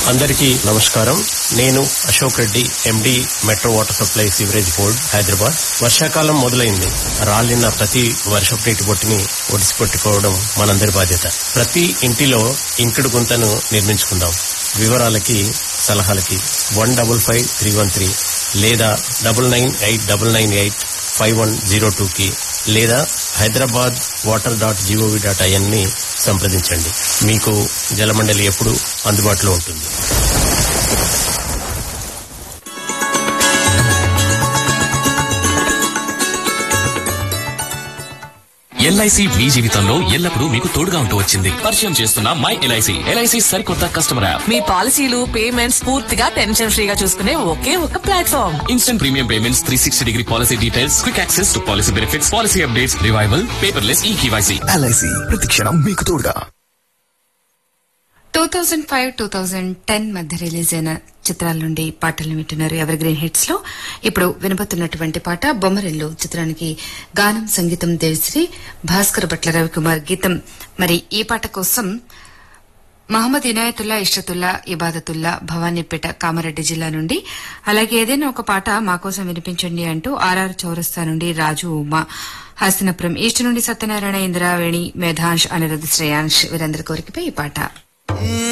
అందరికీ నమస్కారం నేను Ashok Reddy MD metro water supply sewerage board Hyderabad వర్షాకాలం మొదలైంది రాలిన ప్రతి వర్షపు నీటి బొట్టుని ఒడిసి పెట్టుకోవడం మనందరి బాధ్యత ప్రతి ఇంటిలో ఇంకుడు గుంతను నిర్మించుకుందాం వివరాలకి సలహాలకి one double five three one three లేదా double nine eight double nine eight five one zero two కి లేదా Hyderabad water dot GOV dot IN ని సంప్రదించండి మీకు జలమండలి ఎప్పుడు అందుబాటులో ఉంటుంది ఎల్ఐసి మీ జీవితంలో ఎల్లప్పుడూ మీకు తోడుగా ఉంటూ వచ్చింది పరిచయం చేస్తున్న మై ఎల్ఐసి ఎల్ఐసి సరికొత్త కస్టమర్ యాప్ మీ పాలసీలు పేమెంట్స్ పూర్తిగా టెన్షన్ ఫ్రీగా చూసుకునే ఒకే ఒక platform instant premium payments three sixty degree policy details quick access to policy benefits policy updates revival paperless e KYC LIC ప్రతిక్షణం మీకు తోడుగా two thousand five two thousand ten మధ్య రిలీజ్ అయిన చిత్రాల నుండి పాటలు వింటున్నారు ఎవర్ గ్రీన్ హిట్స్ లో ఇప్పుడు వినబోతున్నటువంటి పాట బొమ్మరిల్లు చిత్రానికి గానం సంగీతం దేవిశ్రీ భాస్కర్ భట్ల రవికుమార్ గీతం మరి ఈ పాట కోసం మహమ్మద్ ఇనాయతుల్లా ఇష్టతుల్లా ఇబాదతుల్లా భవానీపేట కామారెడ్డి జిల్లా నుండి అలాగే ఏదైనా ఒక పాట మా కోసం వినిపించండి అంటూ ఆర్ఆర్ చౌరస్తా నుండి రాజు ఉమా హస్తినపురం ఈస్ట్ నుండి సత్యనారాయణ ఇందిరావేణి మేధాంష్ అనిరుద్ శ్రేయాంష్ వీరందరి కోరికపై ఈ పాట